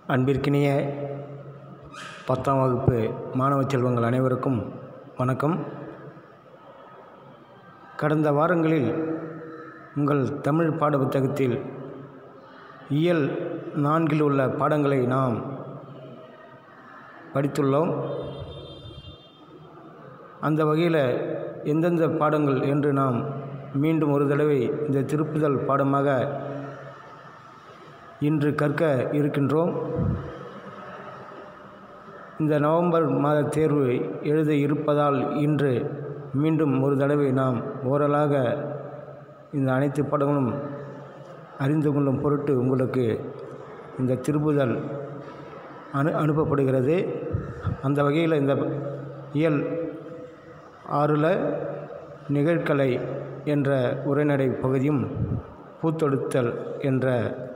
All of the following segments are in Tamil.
அன்பிற்கினிய பத்தாம் வகுப்பு மாணவ செல்வங்கள் அனைவருக்கும் வணக்கம் கடந்த வாரங்களில் உங்கள் தமிழ் பாட புத்தகத்தில் இயல் நான்கில் உள்ள பாடங்களை நாம் படித்துள்ளோம் அந்த வகையில் எந்தெந்த பாடங்கள் என்று நாம் மீண்டும் ஒரு தடவை இந்த திருப்புதல் பாடமாக இன்று கற்க இருக்கின்றோம் இந்த நவம்பர் மாத தேர்வு எழுத இருப்பதால் இன்று மீண்டும் ஒரு தடவை நாம் ஓரலாக இந்த அனைத்து பாடங்களும் அறிந்து கொள்ளும் பொருட்டு உங்களுக்கு இந்த திருப்புதல் அனு அனுப்பப்படுகிறது அந்த வகையில் இந்த இயல் ஆறில் நிகழ்கலை என்ற உரைநடை பகுதியும் பூத்தொடுத்தல் என்ற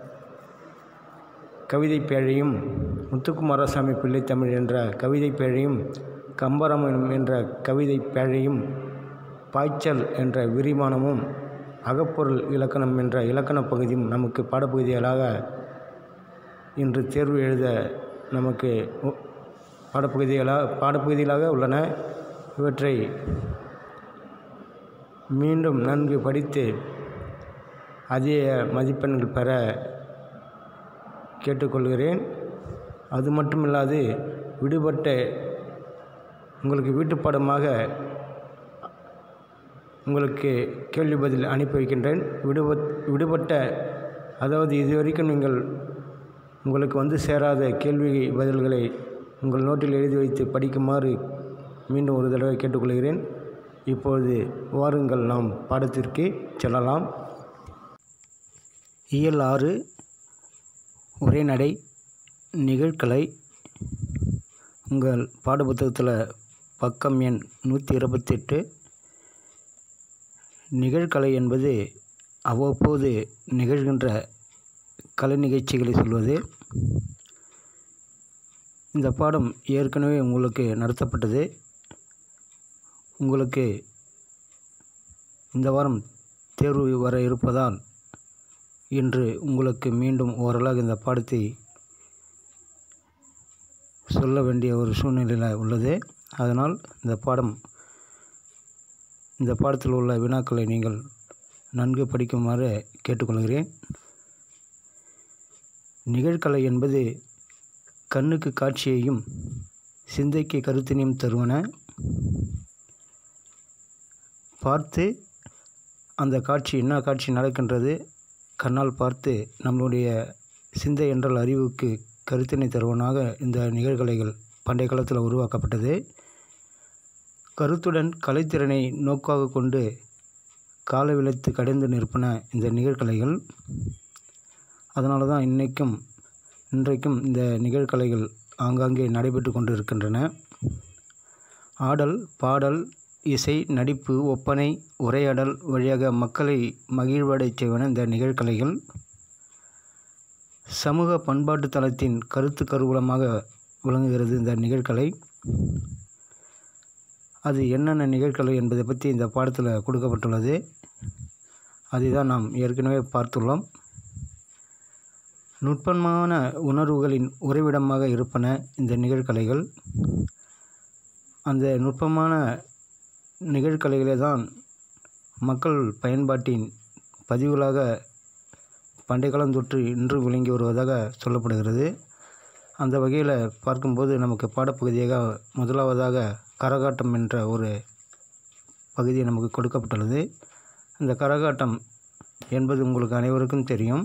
கவிதை பேழையும் முத்துக்குமாரசாமி பிள்ளை தமிழ் என்ற கவிதை பேழையும் கம்பராமாயணம் என்ற கவிதை பேழையும் பாய்ச்சல் என்ற விரிவானமும் அகப்பொருள் இலக்கணம் என்ற இலக்கணப் பகுதியும் நமக்கு பாடப்பகுதிகளாக இன்று தேர்வு எழுத நமக்கு உ- பாடப்பகுதிகளாக பாடப்பகுதிகளாக உள்ளன இவற்றை மீண்டும் நன்கு படித்து அதிக மதிப்பெண்கள் பெற கேட்டுக்கொள்கிறேன் அது மட்டுமில்லாது விடுபட்ட உங்களுக்கு வீட்டுப்பாடமாக உங்களுக்கு கேள்வி பதில் அனுப்பி வைக்கின்றேன் விடுபட் விடுபட்ட அதாவது இதுவரைக்கும் நீங்கள் உங்களுக்கு வந்து சேராத கேள்வி பதில்களை உங்கள் நோட்டில் எழுதி வைத்து படிக்குமாறு மீண்டும் ஒரு தடவை கேட்டுக்கொள்கிறேன் இப்பொழுது வாருங்கள் நாம் பாடத்திற்கு செல்லலாம் இயல் ஆறு உரைநடை நிகழ்கலை உங்கள் பாடப்புத்தகத்தில் பக்கம் எண் நூற்றி இருபத்தெட்டு நிகழ்கலை என்பது அவ்வப்போது நிகழ்கின்ற கலை நிகழ்ச்சிகளை சொல்வது இந்த பாடம் ஏற்கனவே உங்களுக்கு நடத்தப்பட்டது உங்களுக்கு இந்த வாரம் தேர்வு வர இருப்பதால் இன்று உங்களுக்கு மீண்டும் ஓரளவு இந்த பாடத்தை சொல்ல வேண்டிய ஒரு சூழ்நிலையில் உள்ளது அதனால் இந்த பாடம் இந்த பாடத்தில் உள்ள வினாக்களை நீங்கள் நன்கு படிக்குமாறு கேட்டுக்கொள்கிறேன் நிகழ்கலை என்பது கண்ணுக்கு காட்சியையும் சிந்தைக்கு கருத்தினையும் தருவன பார்த்து அந்த காட்சி என்ன காட்சி நடக்கின்றது கண்ணால் பார்த்து நம்மளுடைய சிந்தை என்றால் அறிவுக்கு கருத்தினை தருவனாக இந்த நிகழ்கலைகள் பண்டைய காலத்தில் உருவாக்கப்பட்டது கருத்துடன் கலைத்திறனை நோக்காக கொண்டு கால விளைத்து கடைந்து நிற்பன இந்த நிகழ்கலைகள் அதனால தான் இன்றைக்கும் இன்றைக்கும் இந்த நிகழ்கலைகள் ஆங்காங்கே நடைபெற்று கொண்டு இருக்கின்றன ஆடல் பாடல் இசை நடிப்பு ஒப்பனை உரையாடல் வழியாக மக்களை மகிழ்வடைச் செய்வன இந்த நிகழ்கலைகள் சமூக பண்பாட்டு தளத்தின் கருத்து கருவூலமாக விளங்குகிறது இந்த நிகழ்கலை அது என்னென்ன நிகழ்கலை என்பதை பற்றி இந்த பாடத்தில் கொடுக்கப்பட்டுள்ளது அதை தான் நாம் ஏற்கனவே பார்த்துள்ளோம் நுட்பமான உணர்வுகளின் உறைவிடமாக இருப்பன இந்த நிகழ்கலைகள் அந்த நுட்பமான நிகழ்கலைகளே தான் மக்கள் பயன்பாட்டின் பதிவுகளாக பண்டைய காலம் தொற்று இன்று விளங்கி வருவதாக சொல்லப்படுகிறது அந்த வகையில் பார்க்கும்போது நமக்கு பாடப்பகுதியாக முதலாவதாக கரகாட்டம் என்ற ஒரு பகுதி நமக்கு கொடுக்கப்பட்டுள்ளது இந்த கரகாட்டம் என்பது உங்களுக்கு அனைவருக்கும் தெரியும்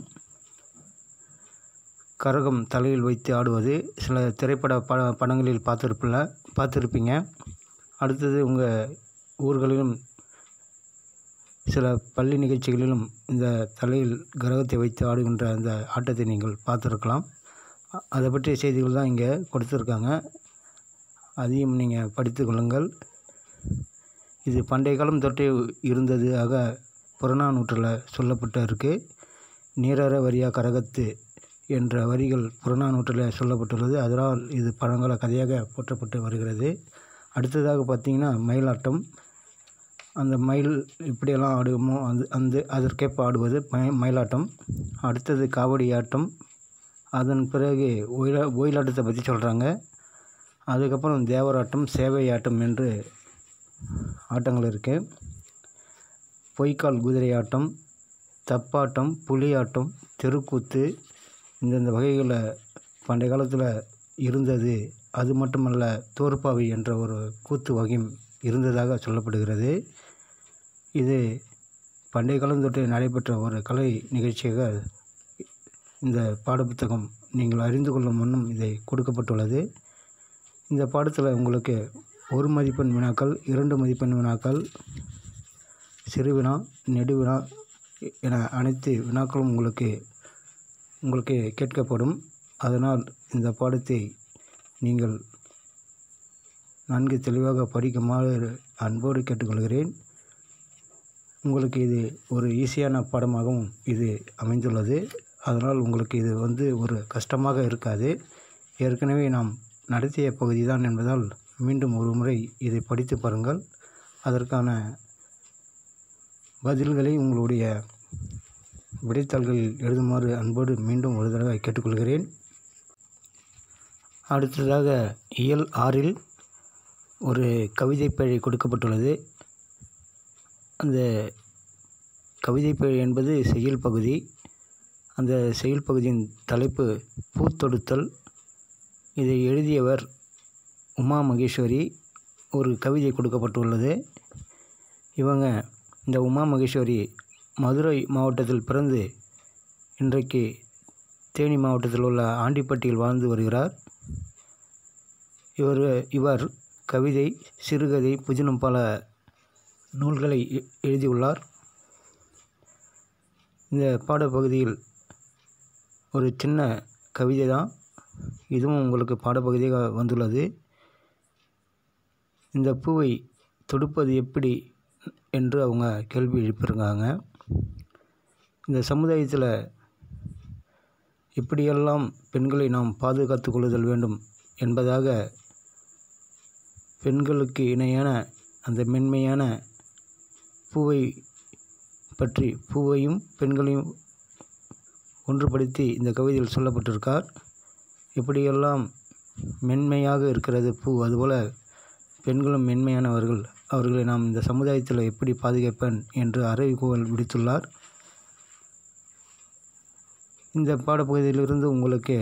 கரகம் தலையில் வைத்து ஆடுவது சில திரைப்பட பட படங்களில் பார்த்துருப்பில்ல பார்த்துருப்பீங்க அடுத்தது உங்கள் ஊர்களிலும் சில பள்ளி நிகழ்ச்சிகளிலும் இந்த தலையில் கிரகத்தை வைத்து ஆடுகின்ற அந்த ஆட்டத்தை நீங்கள் பார்த்துருக்கலாம் அ- அதை பற்றிய செய்திகள் தான் இங்கே கொடுத்துருக்காங்க அதையும் நீங்கள் படித்து கொள்ளுங்கள் இது பண்டைய காலம் தொட்டே இருந்தது ஆக புறநானூற்றில் சொல்லப்பட்டு இருக்கு நீரற வரியா கரகத்து என்ற வரிகள் புறநானூற்றில் சொல்லப்பட்டுள்ளது அதனால் இது பழங்கால கதையாக போற்றப்பட்டு வருகிறது அடுத்ததாக பார்த்தீங்கன்னா மயிலாட்டம் அந்த மயில் இப்படியெல்லாம் ஆடுமோ அது அந்த அதற்கேற்ப ஆடுவது மய மயிலாட்டம் அடுத்தது காவடி ஆட்டம் அதன் பிறகு ஒயிலா ஒயிலாட்டத்தை பற்றி சொல்கிறாங்க அதுக்கப்புறம் தேவராட்டம் சேவை ஆட்டம் என்று ஆட்டங்கள் இருக்குது பொய்க்கால் குதிரை ஆட்டம் தப்பாட்டம் புலியாட்டம் தெருக்கூத்து இந்தந்த வகைகளில் பண்டைய காலத்தில் இருந்தது அது மட்டுமல்ல தோற்பாவை என்ற ஒரு கூத்து வகையும் இருந்ததாக சொல்லப்படுகிறது இது பண்டைய காலம் தொட்டு நடைபெற்ற ஒரு கலை நிகழ்ச்சியாக இந்த பாடப்புத்தகம் நீங்கள் அறிந்து கொள்ளும் முன்னும் இதை கொடுக்கப்பட்டுள்ளது இந்த பாடத்தில் உங்களுக்கு ஒரு மதிப்பெண் வினாக்கள் இரண்டு மதிப்பெண் வினாக்கள் சிறுவினா நெடுவினா என அனைத்து வினாக்களும் உங்களுக்கு உங்களுக்கு கேட்கப்படும் அதனால் இந்த பாடத்தை நீங்கள் நன்கு தெளிவாக படிக்குமாறு அன்போடு கேட்டுக்கொள்கிறேன் உங்களுக்கு இது ஒரு ஈஸியான பாடமாகவும் இது அமைந்துள்ளது அதனால் உங்களுக்கு இது வந்து ஒரு கஷ்டமாக இருக்காது ஏற்கனவே நாம் நடத்திய பகுதி தான் என்பதால் மீண்டும் ஒரு முறை இதை படித்து பாருங்கள் அதற்கான பதில்களை உங்களுடைய விடைத்தாள்களில் எழுதுமாறு அன்போடு மீண்டும் ஒரு தடவை கேட்டுக்கொள்கிறேன் அடுத்ததாக இயல் ஆறில் ஒரு கவிதை பிழை கொடுக்கப்பட்டுள்ளது அந்த கவிதை பிழை என்பது செயல் பகுதி அந்த செயல் பகுதியின் தலைப்பு பூத்தொடுத்தல் இதை எழுதியவர் உமா மகேஸ்வரி ஒரு கவிதை கொடுக்கப்பட்டுள்ளது இவங்க இந்த உமா மகேஸ்வரி மதுரை மாவட்டத்தில் பிறந்து இன்றைக்கு தேனி மாவட்டத்தில் உள்ள ஆண்டிப்பட்டியில் வாழ்ந்து வருகிறார் இவர் இவர் கவிதை சிறுகதை புதினம் பல நூல்களை எ- எழுதியுள்ளார் இந்த பாடப்பகுதியில் ஒரு சின்ன கவிதை தான் இதுவும் உங்களுக்கு பாடப்பகுதியாக வந்துள்ளது இந்த பூவை தொடுப்பது எப்படி என்று அவங்க கேள்வி எழுப்பியிருக்காங்க இந்த சமுதாயத்தில் எப்படியெல்லாம் பெண்களை நாம் பாதுகாத்து கொள்ளுதல் வேண்டும் என்பதாக பெண்களுக்கு இணையான அந்த மென்மையான பூவை பற்றி பூவையும் பெண்களையும் ஒன்றுபடுத்தி இந்த கவிதையில் சொல்லப்பட்டிருக்கார் எப்படியெல்லாம் மென்மையாக இருக்கிறது பூ அதுபோல் பெண்களும் மென்மையானவர்கள் அவர்களை நாம் இந்த சமுதாயத்தில் எப்படி பாதுகாப்பேன் என்று அறைகூவல் விடுத்துள்ளார் இந்த பாடப்பகுதியிலிருந்து உங்களுக்கு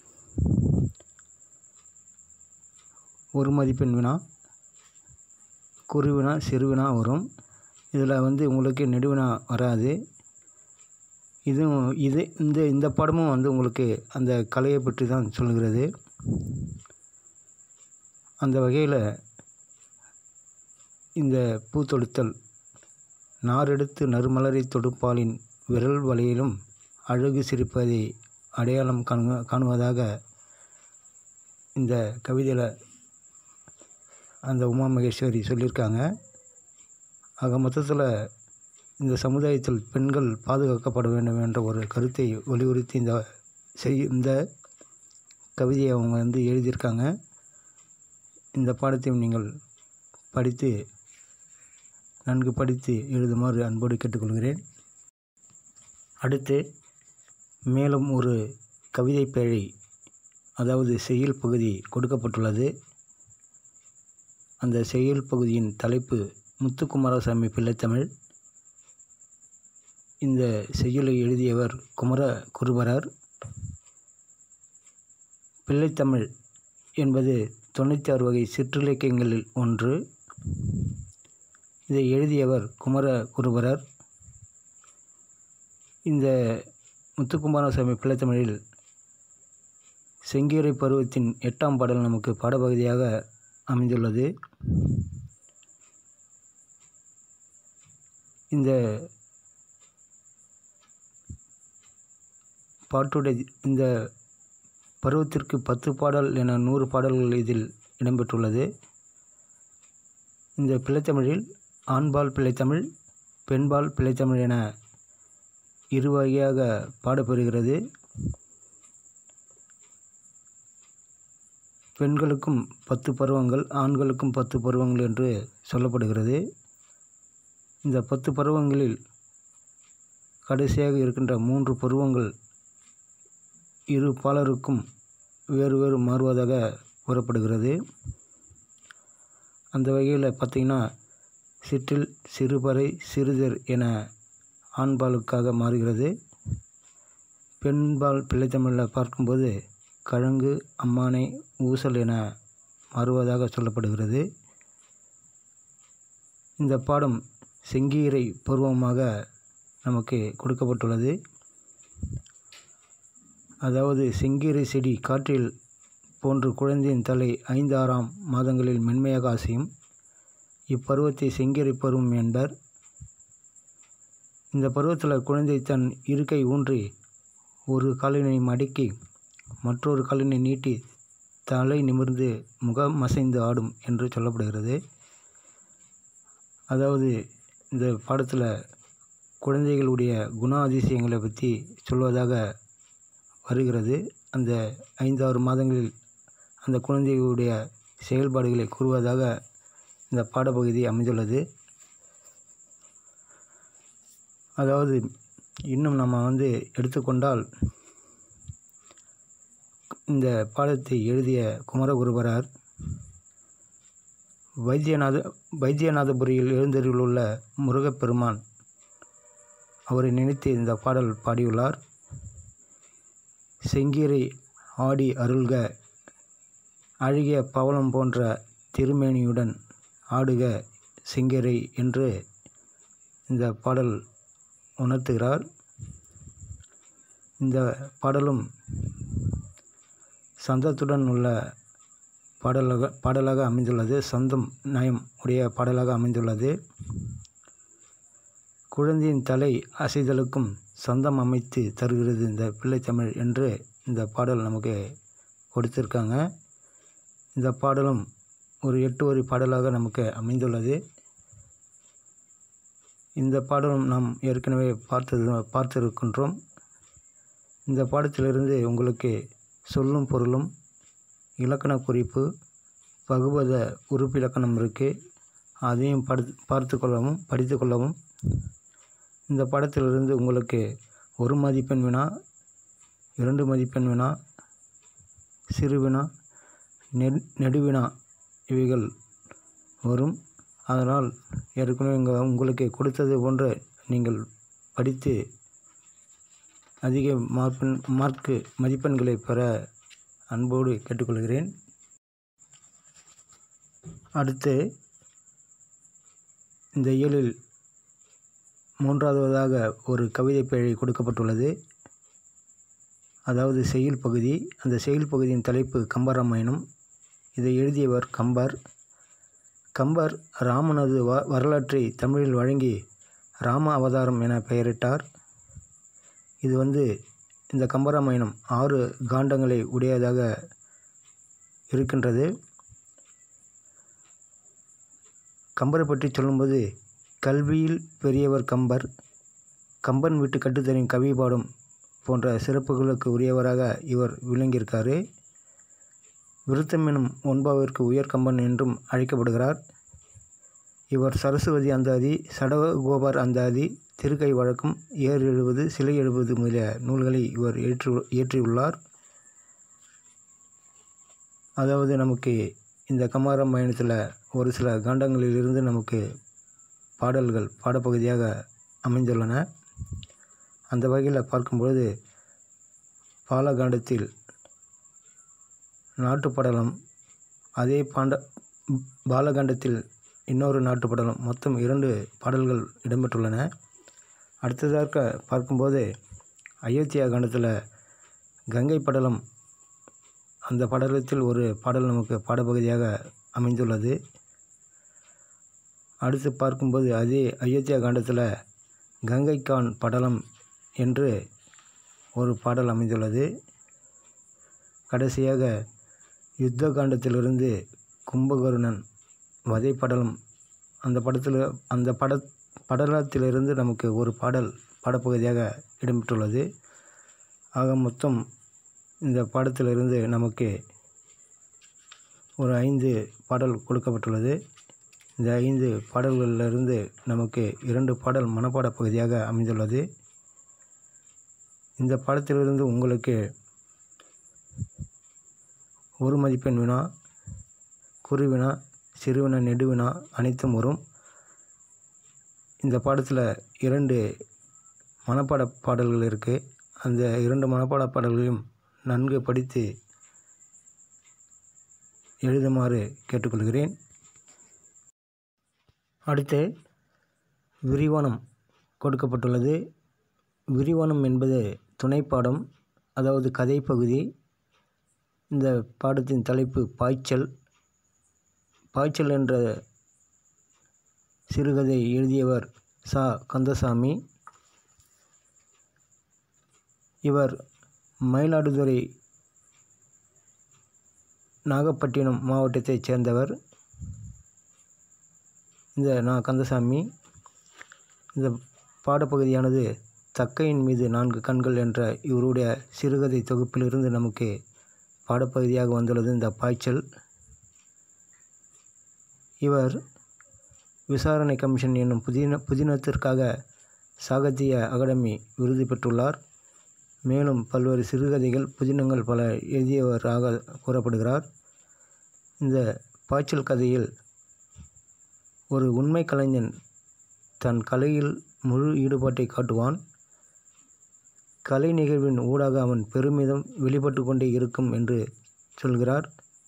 ஒரு மதிப்பெண் வினா குறுவினா சிறுவினா வரும் இதில் வந்து உங்களுக்கு நெடுவினா வராது இதுவும் இது இந்த இந்த பாடமும் வந்து உங்களுக்கு அந்த கலையை பற்றி தான் சொல்கிறது அந்த வகையில் இந்த பூ தொடுத்தல் நாரெடுத்து நறுமலரை தொடுப்பாலின் விரல் வலையிலும் அழகு சிரிப்பதை அடையாளம் காணு காணுவதாக இந்த கவிதையில் அந்த உமா மகேஸ்வரி சொல்லியிருக்காங்க ஆக மொத்தத்தில் இந்த சமுதாயத்தில் பெண்கள் பாதுகாக்கப்பட வேண்டும் என்ற ஒரு கருத்தை வலியுறுத்தி இந்த செய் இந்த கவிதையை அவங்க வந்து எழுதியிருக்காங்க இந்த பாடத்தையும் நீங்கள் படித்து நன்கு படித்து எழுதுமாறு அன்போடு கேட்டுக்கொள்கிறேன் அடுத்து மேலும் ஒரு கவிதை பேழை அதாவது செய்யுள் பகுதி கொடுக்கப்பட்டுள்ளது அந்த செய்யுள் பகுதியின் தலைப்பு முத்துக்குமாரசாமி பிள்ளைத்தமிழ் இந்த செய்யுளை எழுதியவர் குமர குருபரர் பிள்ளைத்தமிழ் என்பது தொண்ணூற்றி ஆறு வகை சிற்றிலக்கியங்களில் ஒன்று இதை எழுதியவர் குமர குருபரர் இந்த முத்துக்குமாரசாமி பிள்ளைத்தமிழில் செங்கீரை பருவத்தின் எட்டாம் பாடல் நமக்கு பாடப்பகுதியாக அமைந்துள்ளது இந்த பாட்டுடைய இந்த பருவத்திற்கு பத்து பாடல் என நூறு பாடல்கள் இதில் இடம்பெற்றுள்ளது இந்த பிள்ளைத்தமிழில் ஆண்பால் பிள்ளைத்தமிழ் பெண்பால் பிள்ளைத்தமிழ் என இரு வகையாக பாடப்பெறுகிறது பெண்களுக்கும் பத்து பருவங்கள் ஆண்களுக்கும் பத்து பருவங்கள் என்று சொல்லப்படுகிறது இந்த பத்து பருவங்களில் கடைசியாக இருக்கின்ற மூன்று பருவங்கள் இரு பாலருக்கும் வேறு வேறு மாறுவதாக கூறப்படுகிறது அந்த வகையில் பார்த்திங்கன்னா சிற்றில் சிறுபறை சிறுதர் என ஆண்பாலுக்காக மாறுகிறது பெண்பால் பிள்ளைத்தமிழில் பார்க்கும்போது கழங்கு அம்மானை ஊசல் என மாறுவதாக சொல்லப்படுகிறது இந்த பாடம் செங்கீரை பருவமாக நமக்கு கொடுக்கப்பட்டுள்ளது அதாவது செங்கீரை செடி காற்றில் போன்று குழந்தையின் தலை ஐந்து ஆறாம் மாதங்களில் மென்மையாக அசையும் இப்பருவத்தை செங்கீரை பருவம் என்பர் இந்த பருவத்தில் குழந்தை தன் இருக்கை ஊன்றி ஒரு காலினை மடக்கி மற்றொரு காலினை நீட்டி தலை நிமிர்ந்து முகம் மசைந்து ஆடும் என்று சொல்லப்படுகிறது அதாவது இந்த பாடத்தில் குழந்தைகளுடைய குண அதிசயங்களை பற்றி சொல்வதாக வருகிறது அந்த ஐந்தாறு மாதங்களில் அந்த குழந்தைகளுடைய செயல்பாடுகளை கூறுவதாக இந்த பாடப்பகுதி அமைந்துள்ளது அதாவது இன்னும் நம்ம வந்து எடுத்துக்கொண்டால் இந்த பாடத்தை எழுதிய குமரகுருபரார் வைத்தியநாத வைத்தியநாதபுரியில் எழுந்தருளுள்ள முருகப்பெருமான் அவரை நினைத்து இந்த பாடல் பாடியுள்ளார் செங்கீரை ஆடி அருள்க அழகிய பவளம் போன்ற திருமேனியுடன் ஆடுக செங்கீரை என்று இந்த பாடல் உணர்த்துகிறார் இந்த பாடலும் சந்தத்துடன் உள்ள பாடலாக பாடலாக அமைந்துள்ளது சந்தம் நயம் உடைய பாடலாக அமைந்துள்ளது குழந்தையின் தலை அசைதலுக்கும் சந்தம் அமைத்து தருகிறது இந்த பிள்ளைத்தமிழ் என்று இந்த பாடல் நமக்கு கொடுத்துருக்காங்க இந்த பாடலும் ஒரு எட்டு வரி பாடலாக நமக்கு அமைந்துள்ளது இந்த பாடலும் நாம் ஏற்கனவே பார்த்தது பார்த்திருக்கின்றோம் இந்த பாடத்திலிருந்து உங்களுக்கு சொல்லும் பொருளும் இலக்கண குறிப்பு பகுபத உறுப்பிலக்கணம் இருக்குது அதையும் படு பார்த்து கொள்ளவும் படித்து கொள்ளவும் இந்த பாடத்திலிருந்து உங்களுக்கு ஒரு மதிப்பெண் வினா இரண்டு மதிப்பெண் வினா சிறு வினா நெட் நெடுவினா இவைகள் வரும் அதனால் ஏற்கனவே இங்கே உங்களுக்கு கொடுத்தது போன்ற நீங்கள் படித்து அதிக மார்பெண் மார்க்கு மதிப்பெண்களை பெற அன்போடு கேட்டுக்கொள்கிறேன் அடுத்து இந்த இயலில் மூன்றாவதாக ஒரு கவிதை பிழை கொடுக்கப்பட்டுள்ளது அதாவது செயல் பகுதி அந்த செயல் பகுதியின் தலைப்பு கம்பராமாயணம் இதை எழுதியவர் கம்பர் கம்பர் ராமனது வ வரலாற்றை தமிழில் வழங்கி ராம அவதாரம் என பெயரிட்டார் இது வந்து இந்த கம்பராமாயணம் ஆறு காண்டங்களை உடையதாக இருக்கின்றது கம்பரை பற்றி சொல்லும்போது கல்வியில் பெரியவர் கம்பர் கம்பன் வீட்டு கட்டுத்தறியும் கவி பாடும் போன்ற சிறப்புகளுக்கு உரியவராக இவர் விளங்கியிருக்காரு விருத்தம் எனும் ஒன்பாவிற்கு உயர்கம்பன் என்றும் அழைக்கப்படுகிறார் இவர் சரஸ்வதி அந்தாதி சடகோபர் அந்தாதி திருக்கை வழக்கம் ஏர் எழுபது சிலை எழுபது முதலிய நூல்களை இவர் ஏற்று இயற்றியுள்ளார் அதாவது நமக்கு இந்த கமாராமாயணத்தில் ஒரு சில காண்டங்களிலிருந்து நமக்கு பாடல்கள் பாடப்பகுதியாக அமைந்துள்ளன அந்த வகையில் பார்க்கும்பொழுது பாலகாண்டத்தில் நாட்டுப்படலம் அதே பாண்ட பாலகாண்டத்தில் இன்னொரு நாட்டுப்படலம் மொத்தம் இரண்டு பாடல்கள் இடம்பெற்றுள்ளன அடுத்ததாக பார்க்கும்போது அயோத்தியா காண்டத்தில் கங்கை படலம் அந்த படலத்தில் ஒரு பாடல் நமக்கு பாடப்பகுதியாக அமைந்துள்ளது அடுத்து பார்க்கும்போது அதே அயோத்தியா காண்டத்தில் கங்கைக்கான் படலம் என்று ஒரு பாடல் அமைந்துள்ளது கடைசியாக யுத்த காண்டத்திலிருந்து கும்பகருணன் வதை படலம் அந்த படத்தில் அந்த பட படலத்திலிருந்து நமக்கு ஒரு பாடல் பாடப்பகுதியாக இடம்பெற்றுள்ளது ஆக மொத்தம் இந்த பாடத்திலிருந்து நமக்கு ஒரு ஐந்து பாடல் கொடுக்கப்பட்டுள்ளது இந்த ஐந்து பாடல்களிலிருந்து நமக்கு இரண்டு பாடல் மனப்பாட பகுதியாக அமைந்துள்ளது இந்த பாடத்திலிருந்து உங்களுக்கு ஒரு மதிப்பெண் வினா குறுவினா சிறுவினா நெடுவினா அனைத்தும் வரும் இந்த பாடத்தில் இரண்டு மனப்பாட பாடல்கள் இருக்குது அந்த இரண்டு மனப்பாட பாடல்களையும் நன்கு படித்து எழுதுமாறு கேட்டுக்கொள்கிறேன் அடுத்து விரிவானம் கொடுக்கப்பட்டுள்ளது விரிவானம் என்பது துணைப்பாடம் அதாவது கதை பகுதி இந்த பாடத்தின் தலைப்பு பாய்ச்சல் பாய்ச்சல் என்ற சிறுகதை எழுதியவர் சா கந்தசாமி இவர் மயிலாடுதுறை நாகப்பட்டினம் மாவட்டத்தைச் சேர்ந்தவர் இந்த நா கந்தசாமி இந்த பாடப்பகுதியானது தக்கையின் மீது நான்கு கண்கள் என்ற இவருடைய சிறுகதை தொகுப்பிலிருந்து நமக்கு பாடப்பகுதியாக வந்துள்ளது இந்த பாய்ச்சல் இவர் விசாரணை கமிஷன் என்னும் புதின புதினத்திற்காக சாகித்ய அகாடமி விருது பெற்றுள்ளார் மேலும் பல்வேறு சிறுகதைகள் புதினங்கள் பல எழுதியவராக கூறப்படுகிறார் இந்த பாய்ச்சல் கதையில் ஒரு உண்மை கலைஞன் தன் கலையில் முழு ஈடுபாட்டை காட்டுவான் கலை நிகழ்வின் ஊடாக அவன் பெருமிதம் வெளிப்பட்டு கொண்டே இருக்கும் என்று சொல்கிறார்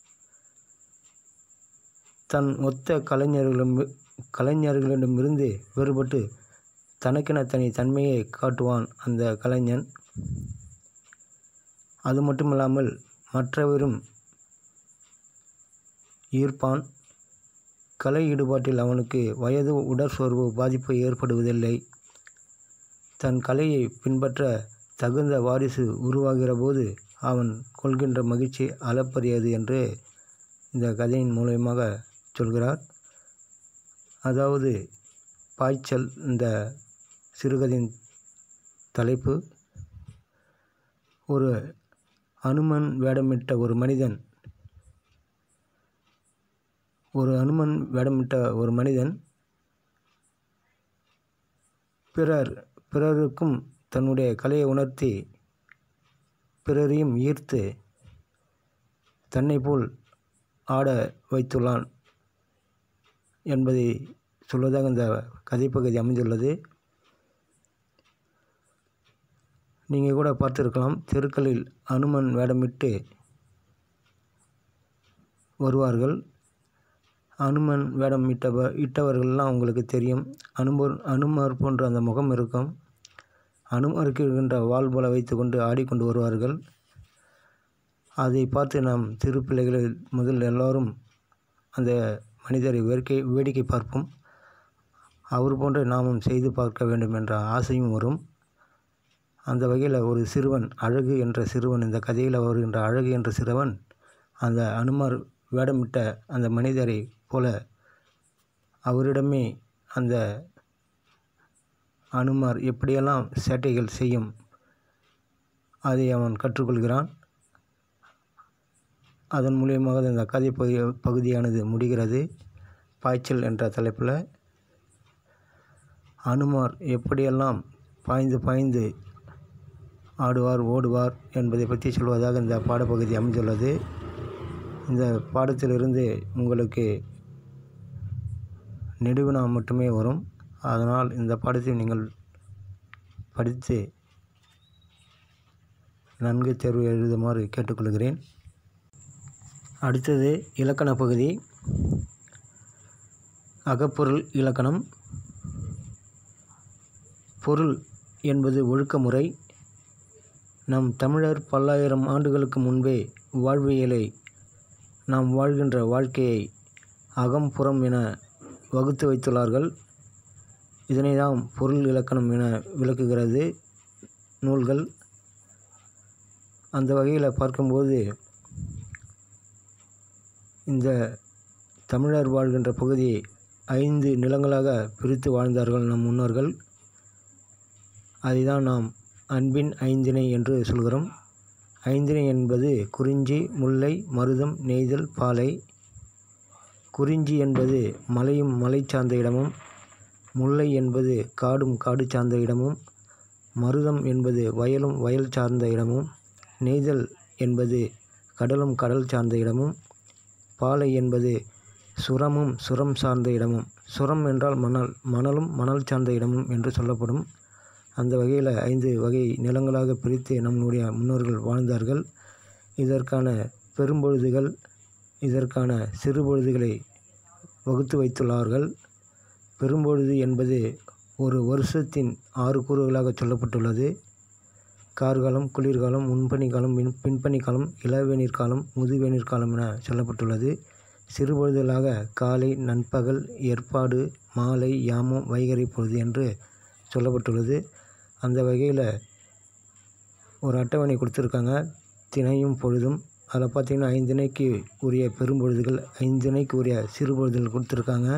தன் ஒத்த கலைஞர்களிடம் கலைஞர்களிடமிருந்து வேறுபட்டு தனக்கென தனி தன்மையை காட்டுவான் அந்த கலைஞன் அது மட்டுமில்லாமல் மற்றவரும் ஈர்ப்பான் கலை ஈடுபாட்டில் அவனுக்கு வயது உடற்சோர்வு பாதிப்பு ஏற்படுவதில்லை தன் கலையை பின்பற்ற தகுந்த வாரிசு உருவாகிற போது அவன் கொள்கின்ற மகிழ்ச்சி அளப்பரியது என்று இந்த கதையின் மூலயமாக சொல்கிறார் அதாவது பாய்ச்சல் இந்த சிறுகதையின் தலைப்பு ஒரு அனுமன் வேடமிட்ட ஒரு மனிதன் ஒரு அனுமன் வேடமிட்ட ஒரு மனிதன் பிறர் பிறருக்கும் தன்னுடைய கலையை உணர்த்தி பிறரையும் ஈர்த்து தன்னை போல் ஆட வைத்துள்ளான் என்பதை சொல்வதாக இந்த கதைப்பகுதி அமைந்துள்ளது நீங்கள் கூட பார்த்துருக்கலாம் தெருக்களில் அனுமன் வேடமிட்டு வருவார்கள் அனுமன் வேடம் இட்டவ இட்டவர்கள்லாம் உங்களுக்கு தெரியும் அனுமர் அனுமர் போன்ற அந்த முகம் இருக்கும் அனுமருக்கு இருக்கின்ற வாள் போல வைத்துக்கொண்டு ஆடிக்கொண்டு வருவார்கள் அதை பார்த்து நாம் சிறு பிள்ளைகளில் முதல் எல்லோரும் அந்த மனிதரை வேடிக்கை வேடிக்கை பார்ப்போம் அவர் போன்று நாமும் செய்து பார்க்க வேண்டும் என்ற ஆசையும் வரும் அந்த வகையில் ஒரு சிறுவன் அழகு என்ற சிறுவன் இந்த கதையில் வருகின்ற அழகு என்ற சிறுவன் அந்த அனுமார் வேடமிட்ட அந்த மனிதரை போல அவரிடமே அந்த அனுமார் எப்படியெல்லாம் சேட்டைகள் செய்யும் அதை அவன் கற்றுக்கொள்கிறான் அதன் மூலியமாக இந்த கதை பகுதி பகுதியானது முடிகிறது பாய்ச்சல் என்ற தலைப்பில் அனுமார் எப்படியெல்லாம் பாய்ந்து பாய்ந்து ஆடுவார் ஓடுவார் என்பதை பற்றி சொல்வதாக இந்த பாடப்பகுதி அமைந்துள்ளது இந்த பாடத்திலிருந்து உங்களுக்கு நெடுவினா மட்டுமே வரும் அதனால் இந்த பாடத்தை நீங்கள் படித்து நன்கு தேர்வு எழுதுமாறு கேட்டுக்கொள்கிறேன் அடுத்தது இலக்கண பகுதி அகப்பொருள் இலக்கணம் பொருள் என்பது ஒழுக்கமுறை நம் தமிழர் பல்லாயிரம் ஆண்டுகளுக்கு முன்பே வாழ்வியலை நாம் வாழ்கின்ற வாழ்க்கையை அகம் புறம் என வகுத்து வைத்துள்ளார்கள் இதனை தான் பொருள் இலக்கணம் என விளக்குகிறது நூல்கள் அந்த வகையில் பார்க்கும்போது இந்த தமிழர் வாழ்கின்ற பகுதியை ஐந்து நிலங்களாக பிரித்து வாழ்ந்தார்கள் நம் முன்னோர்கள் அதை தான் நாம் அன்பின் ஐந்திணை என்று சொல்கிறோம் ஐந்திணை என்பது குறிஞ்சி முல்லை மருதம் நெய்தல் பாலை குறிஞ்சி என்பது மலையும் மலை சார்ந்த இடமும் முல்லை என்பது காடும் காடு சார்ந்த இடமும் மருதம் என்பது வயலும் வயல் சார்ந்த இடமும் நெய்தல் என்பது கடலும் கடல் சார்ந்த இடமும் பாலை என்பது சுரமும் சுரம் சார்ந்த இடமும் சுரம் என்றால் மணல் மணலும் மணல் சார்ந்த இடமும் என்று சொல்லப்படும் அந்த வகையில் ஐந்து வகை நிலங்களாக பிரித்து நம்முடைய முன்னோர்கள் வாழ்ந்தார்கள் இதற்கான பெரும்பொழுதுகள் இதற்கான சிறுபொழுதுகளை வகுத்து வைத்துள்ளார்கள் பெரும்பொழுது என்பது ஒரு வருஷத்தின் ஆறு கூறுகளாக சொல்லப்பட்டுள்ளது கார்காலம் குளிர்காலம் முன்பனி காலம் பின் பின்பனி காலம் இளவேநீர் காலம் முதுவேநீர் காலம் என சொல்லப்பட்டுள்ளது சிறுபொழுதுகளாக காலை நண்பகல் ஏற்பாடு மாலை யாமம் வைகறை பொழுது என்று சொல்லப்பட்டுள்ளது அந்த வகையில் ஒரு அட்டவணை கொடுத்துருக்காங்க தினையும் பொழுதும் அதில் பார்த்திங்கன்னா ஐந்து திணைக்கு உரிய பெரும்பொழுதுகள் ஐந்து திணைக்கு உரிய சிறுபொழுதுகள் கொடுத்துருக்காங்க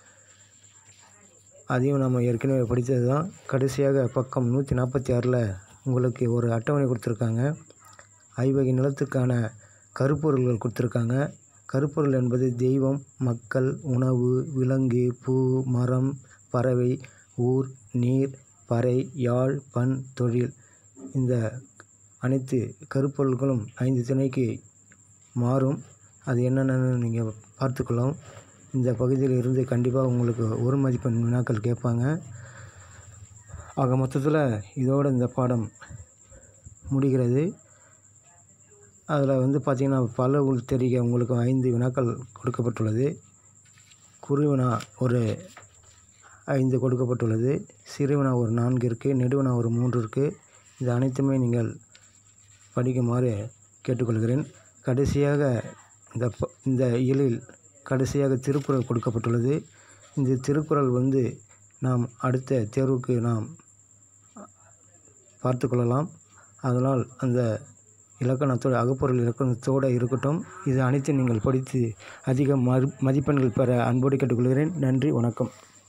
அதையும் நம்ம ஏற்கனவே படித்தது தான் கடைசியாக பக்கம் நூற்றி நாற்பத்தி ஆறில் உங்களுக்கு ஒரு அட்டவணை கொடுத்துருக்காங்க ஐவகை நிலத்துக்கான கருப்பொருள்கள் கொடுத்துருக்காங்க கருப்பொருள் என்பது தெய்வம் மக்கள் உணவு விலங்கு பூ மரம் பறவை ஊர் நீர் பறை யாழ் பண் தொழில் இந்த அனைத்து கருப்பொருள்களும் ஐந்து திணைக்கு மாறும் அது என்னென்னு நீங்கள் பார்த்துக்கலாம் இந்த பகுதியில் இருந்து கண்டிப்பாக உங்களுக்கு ஒரு மதிப்பெண் வினாக்கள் கேட்பாங்க ஆக மொத்தத்தில் இதோட இந்த பாடம் முடிகிறது அதில் வந்து பார்த்திங்கன்னா பல உள் தெரிக உங்களுக்கு ஐந்து வினாக்கள் கொடுக்கப்பட்டுள்ளது குறுவினா ஒரு ஐந்து கொடுக்கப்பட்டுள்ளது சிறுவினா ஒரு நான்கு இருக்குது நெடுவினா ஒரு மூன்று இருக்குது இது அனைத்துமே நீங்கள் படிக்குமாறு கேட்டுக்கொள்கிறேன் கடைசியாக இந்த ப- இந்த இயலில் கடைசியாக திருக்குறள் கொடுக்கப்பட்டுள்ளது இந்த திருக்குறள் வந்து நாம் அடுத்த தேர்வுக்கு நாம் பார்த்து கொள்ளலாம் அதனால் அந்த இலக்கணத்தோட அகப்பொருள் இலக்கணத்தோடு இருக்கட்டும் இது அனைத்தும் நீங்கள் படித்து அதிக மறு மதிப்பெண்கள் பெற அன்போடு கேட்டுக்கொள்கிறேன் நன்றி வணக்கம்